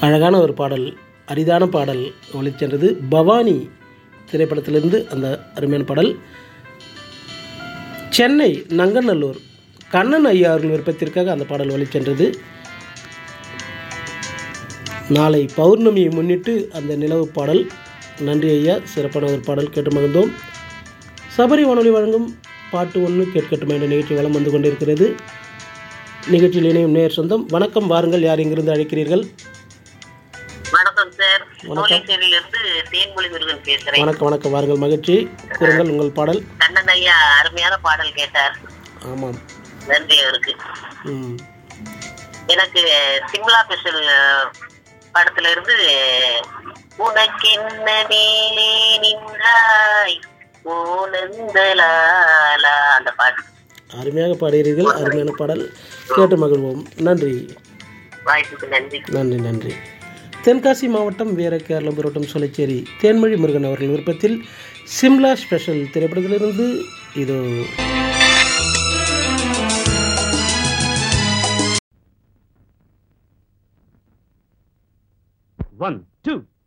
அழகான ஒரு பாடல் அரிதான பாடல் ஒளிச்சென்றது பவானி திரைப்படத்திலிருந்து அந்த அருமையான பாடல் சென்னை நங்கநல்லூர் கண்ணன் ஐயா அவர்கள் விருப்பத்திற்காக அந்த பாடல் ஒளிச்சென்றது நாளை பௌர்ணமியை முன்னிட்டு அந்த நிலவு பாடல் நன்றி ஐயா சிறப்பான ஒரு பாடல் கேட்டு மகிழ்ந்தோம் சபரி வானொலி வழங்கும் பாட்டு ஒன்று கேட்கட்டும் என்ற நிகழ்ச்சி வலம் வந்து கொண்டிருக்கிறது நிகழ்ச்சியில் இணையும் நேர் சொந்தம் வணக்கம் வாருங்கள் யார் இங்கிருந்து அழைக்கிறீர்கள் வணக்கம் சார் சோழிச்சேரியில இருந்து தேன்மொழி முருகன் பேசுறேன் வணக்கம் வணக்கம் வாருங்கள் மகிழ்ச்சி கூறுங்கள் உங்கள் பாடல் கண்ணன் ஐயா அருமையான பாடல் கேட்டார் ஆமாம் நன்றி அவருக்கு ம் எனக்கு சிம்லா ஸ்பெஷல் படத்துல இருந்து உனக்கென்ன மேலே நின்றாய் ஓனந்தலாலா அந்த பாட்டு அருமையாக பாடுகிறீர்கள் அருமையான பாடல் கேட்டு மகிழ்வோம் நன்றி வாய்ப்புக்கு நன்றி நன்றி நன்றி தென்காசி மாவட்டம் வீர கேரளம் புரோட்டம் சொலைச்சேரி தேன்மொழி முருகன் அவர்கள் விருப்பத்தில் சிம்லா ஸ்பெஷல் திரைப்படத்திலிருந்து இதோ One, two,